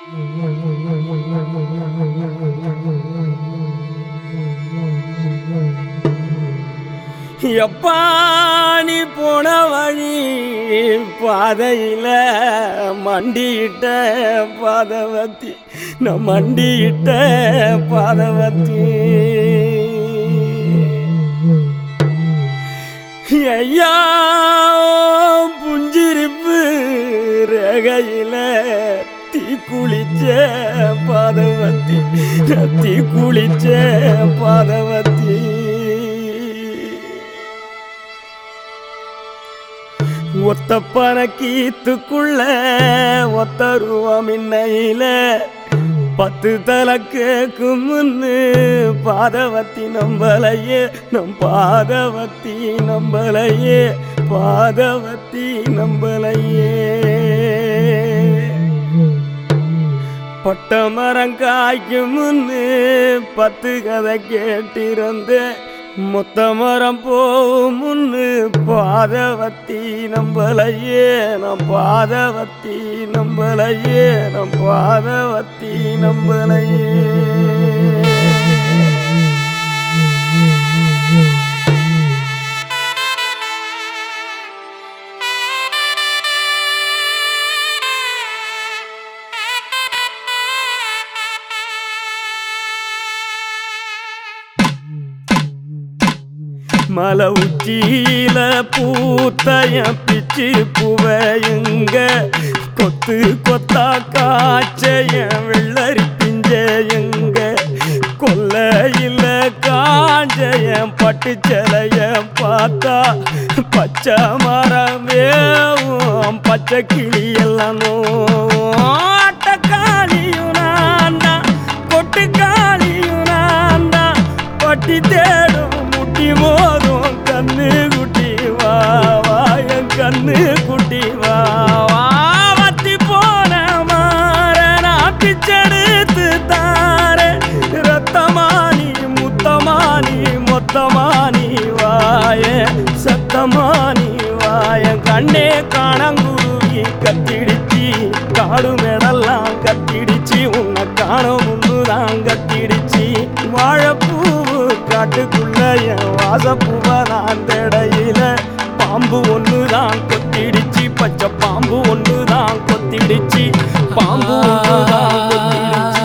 எப்பா நீ போன வழி பாதையில மண்டியிட்ட பாதவத்தி நான் மண்டியிட்ட பாதவத்தி ஐயா புஞ்சிரிப்பு ரகையில தீ குளிச்ச பாதவத்தி நான் தீ குளிச்ச பாதவத்தி ஒத்த பறக்கீத்துக்குள்ள ஒத்த ரூபம் இன்னையில பத்து தலை கேக்கும் முன்னு பாதவத்தி நம்பலையே நம் பாதவத்தி நம்பலையே பாதவத்தி நம்பலையே பட்ட மரம் காய்க்கும் முன்னு பத்து கதை கேட்டிருந்தேன் மொத்த மரம் போகும் முன்னு பாதவத்தி நம்பலையே நம் பாதவத்தி நம்பலையே நம் பாதவத்தி நம்பலையே மலை உச்சியில பூத்தைய பிச்சு புவையுங்க கொத்து கொத்தா காய்ச்சைய வெள்ளரி பிஞ்சையுங்க கொல்லையில காஞ்சைய பட்டு சிலைய பார்த்தா பச்சை மரமேவும் பச்சை கிளி எல்லாம் ஆட்டக்காளியும் நான் தான் கொட்டுக்காளியும் நான் தான் பட்டி தேடும் முட்டி மோதும் கண்ணு குட்டி வா வா என் கண்ணு குட்டி வா வா வத்தி போன மாற நான் பிச்செடுத்து தார ரத்தமானி முத்தமானி மொத்தமானி வாய சத்தமானி வாய கண்ணே காணங்குருவி கத்திடுச்சி காடு மேடெல்லாம் கத்திடுச்சு உன்னை காணும் முன்னுதான் கத்திடுச்சு வாழைப்பூவு காட்டுக்குள்ள என் வாசப்பூவை நான் தேடையில பாம்பு ஒண்ணுதான் கொத்திடுச்சு பச்சை பாம்பு ஒண்ணுதான் கொத்திடுச்சு பாம்பு ஒண்ணுதான் கொத்திடுச்சு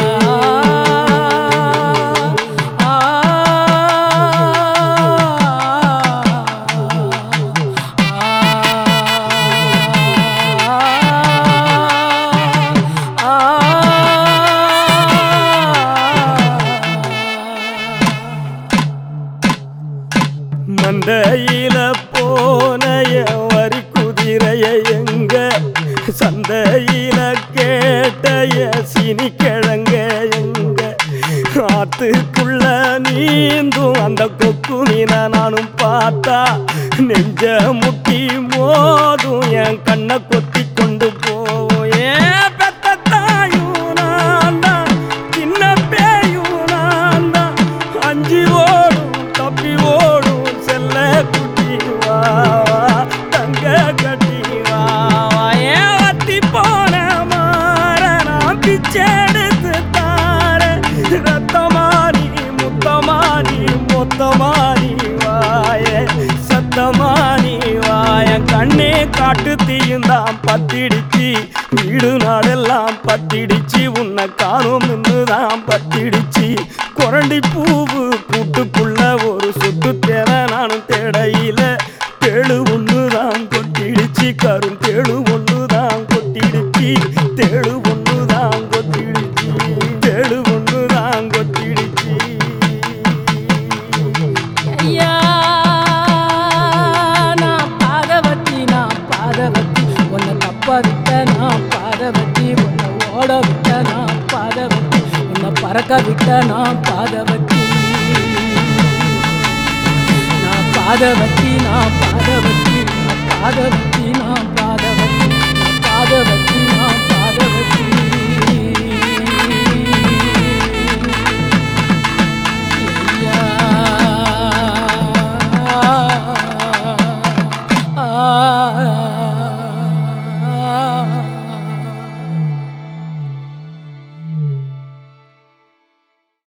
மந்தையில போனைய வரி குதிரைய எங்க சந்தையில கேட்டைய சினி கிழங்க எங்க ஆத்துக்குள்ள நீந்தும் அந்த கொக்கு மீனை நானும் பார்த்தா நெஞ்ச முட்டி மோதும் என் கண்ணை கொத்தி கொண்டு போவோம் ஏன் பெத்த தாயும் நான் தான் சின்ன பேயும் நான் தான் அஞ்சு ஓடும் தப்பி ஓடும் செல்ல குட்டி வா வா, தங்க கட்டி வா வா. ஏன் வத்தி போன மாற நான் பிச்செடுத்து தார ரத்தமானி முத்தமானி மொத்தமானி வாய சத்தமானி வாய கண்ணே காட்டு தீயுந்தான் பத்திடுச்சு வீடு நாடெல்லாம் பத்திடுச்சு உன்னை காணும் தான் பத்திடுச்சு குரண்டி பூவு கூட்டுக்குள்ள ஒரு சுத்து தேவை நானும் தேடையில தேழு ஒண்ணுதான் கொட்டிடுச்சு கரும் தேழு ஒண்ணுதான் கொட்டிடுச்சு தேழு ஒண்ணுதான் கொட்டிடுச்சு தேழு ஒண்ணுதான் கொட்டிடுச்சு ஐயா நான் பாதவத்தி நான் பாதவத்தி உன்னை தப்ப விட்ட நான் பாதவத்தி உன்னை ஓட விட்ட நான் பாதவத்தி உன்னை பறக்க விட்ட நான் பாதவத்தி நான் பாதவத்தி நான் பாதவத்தி நான் பாதவத்தி